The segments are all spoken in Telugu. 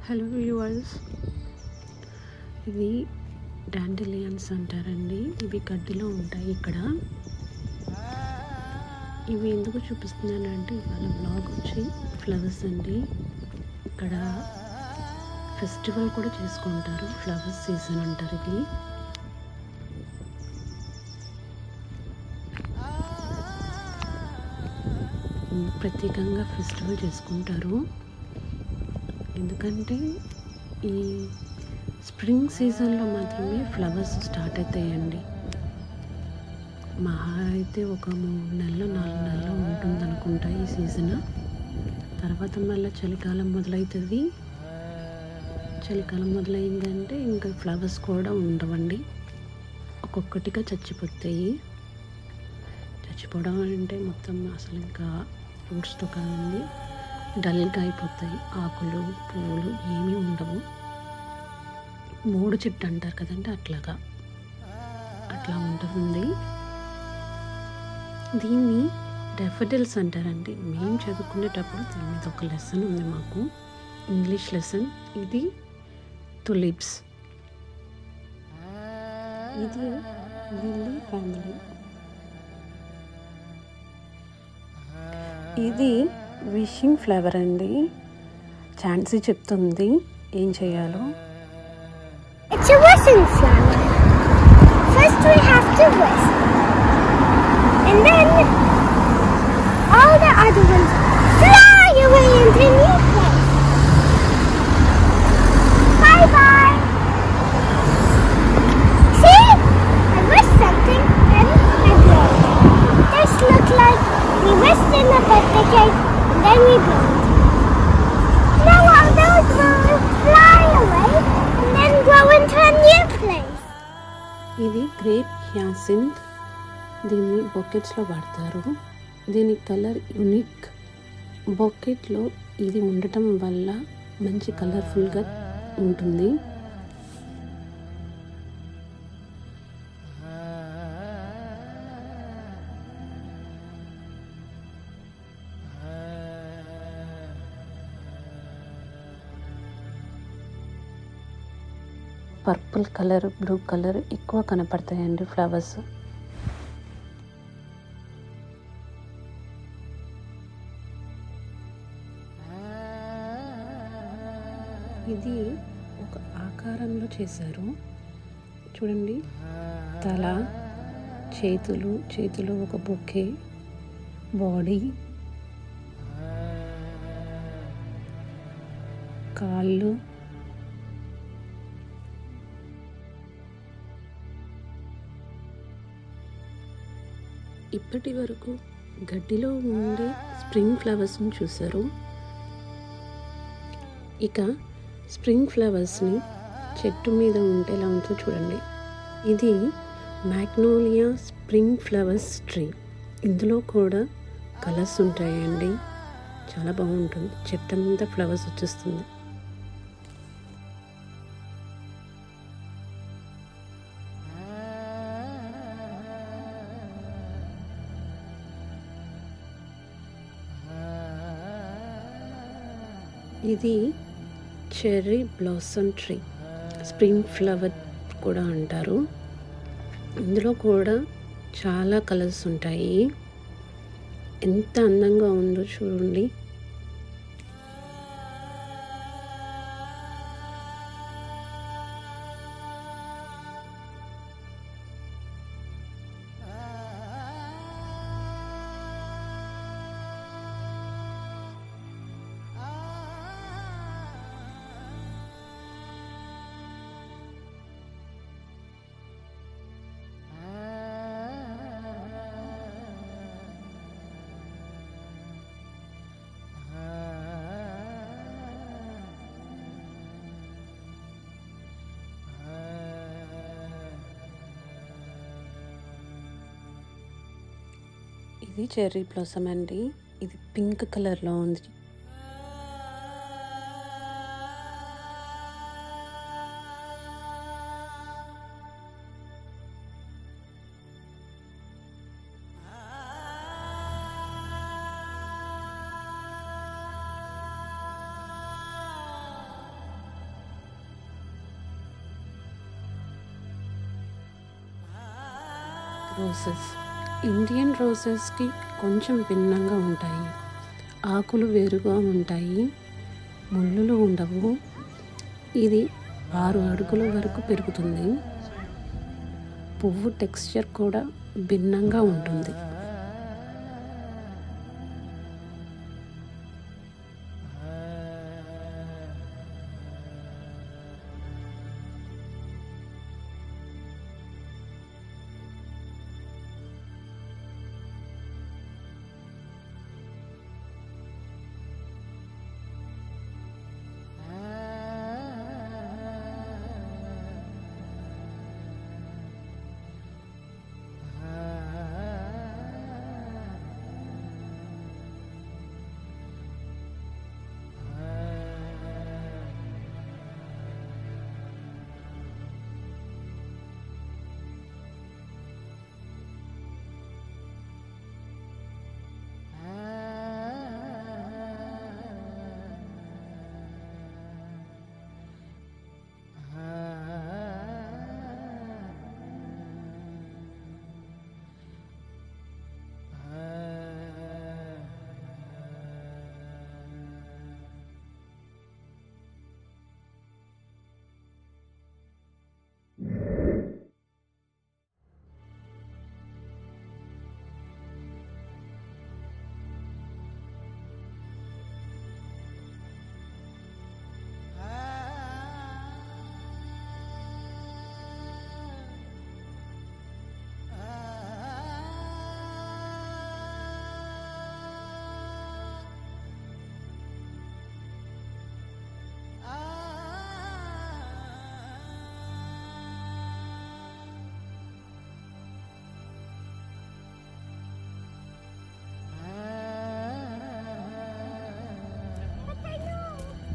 హలో వ్యూవర్స్ ఇవి డాండిలియన్స్ అంటారండి ఇవి గడ్డిలో ఉంటాయి ఇక్కడ ఇవి ఎందుకు చూపిస్తున్నానంటే ఇవాళ బ్లాగ్ వచ్చి ఫ్లవర్స్ అండి ఇక్కడ ఫెస్టివల్ కూడా చేసుకుంటారు ఫ్లవర్స్ సీజన్ అంటారు ఇది ప్రత్యేకంగా ఫెస్టివల్ చేసుకుంటారు ఎందుకంటే ఈ స్ప్రింగ్ సీజన్లో మాత్రమే ఫ్లవర్స్ స్టార్ట్ అవుతాయండి మహా అయితే ఒక మూడు నెలలు నాలుగు నెలలు ఉంటుంది అనుకుంటా ఈ సీజన్ తర్వాత మళ్ళీ చలికాలం మొదలవుతుంది చలికాలం మొదలైందంటే ఇంకా ఫ్లవర్స్ కూడా ఉండవండి ఒక్కొక్కటిగా చచ్చిపోతాయి చచ్చిపోవడం అంటే మొత్తం అసలు ఇంకా ఫ్రూట్స్తో కాదండి డల్గా అయిపోతాయి ఆకులు పువ్వులు ఏమీ ఉండవు మూడు చెట్టు అంటారు కదండి అట్లాగా అట్లా ఉంటుంది దీన్ని డెఫడిల్స్ అంటారండి మేము చదువుకునేటప్పుడు దీని మీద ఒక లెసన్ ఉంది మాకు ఇంగ్లీష్ లెసన్ ఇది తులిప్స్ ఇది లిల్లీ ఫ్యామిలీ ఇది విషింగ్ ఫ్లేవర్ అండి ఛాన్సీ చెప్తుంది ఏం చేయాలో It's a wishing flower. First we have to wish. And then all the other ones fly away into a new place. Bye bye. See? I wished something and I blew. This looked like we wished in a birthday cake and then we blew it. Now all those will fly away and then grow into a new place. ఇది గ్రేప్ హ్యాసింత్ దీన్ని బొకెట్స్లో వాడతారు దీని కలర్ యునిక్ బొకెట్లో ఇది ఉండటం వల్ల మంచి కలర్ఫుల్గా ఉంటుంది పర్పుల్ కలర్ బ్లూ కలర్ ఎక్కువ కనపడతాయండి ఫ్లవర్స్ ఇది ఒక ఆకారంలో చేశారు చూడండి తల చేతులు చేతులు ఒక బొకే బాడీ కాళ్ళు ఇప్పటి వరకు గడ్డిలో ఉండే స్ప్రింగ్ ఫ్లవర్స్ని చూశారు ఇక స్ప్రింగ్ ఫ్లవర్స్ని చెట్టు మీద ఉంటే ఎలా ఉంటుందో చూడండి ఇది మ్యాగ్నోలియా స్ప్రింగ్ ఫ్లవర్స్ ట్రీ ఇందులో కూడా కలర్స్ ఉంటాయండి చాలా బాగుంటుంది చెట్టు అంతా ఫ్లవర్స్ వచ్చేస్తుంది ఇది cherry blossom tree spring flower కూడా అంటారు ఇందులో కూడా చాలా కలర్స్ ఉంటాయి ఎంత అందంగా ఉందో చూడండి ఇది చెర్రీ బ్లాసమ్ అండి ఇది పింక్ కలర్లో ఉంది రోసెస్ ఇండియన్ రోసెస్కి కొంచెం భిన్నంగా ఉంటాయి ఆకులు వేరుగా ఉంటాయి ముళ్ళులు ఉండవు ఇది ఆరు అడుగుల వరకు పెరుగుతుంది పువ్వు టెక్స్చర్ కూడా భిన్నంగా ఉంటుంది But I know.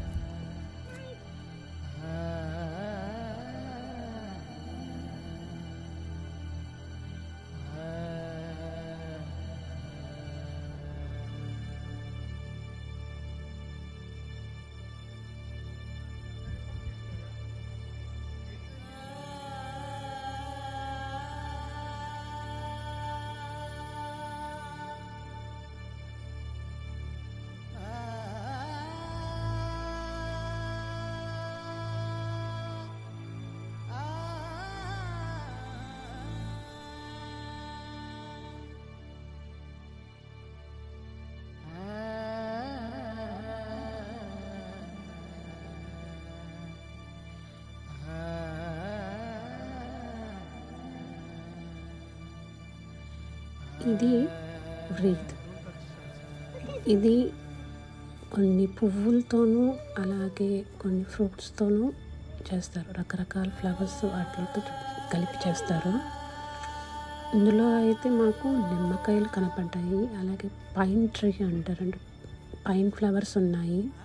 ఇది వ్రీత్ ఇది కొన్ని పువ్వులతోనూ అలాగే కొన్ని ఫ్రూట్స్తోనూ చేస్తారు రకరకాల ఫ్లవర్స్ వాటితో కలిపి చేస్తారు ఇందులో అయితే మాకు నిమ్మకాయలు కనపడ్డాయి అలాగే పైన్ ట్రీ అంటారండి పైన్ ఫ్లవర్స్ ఉన్నాయి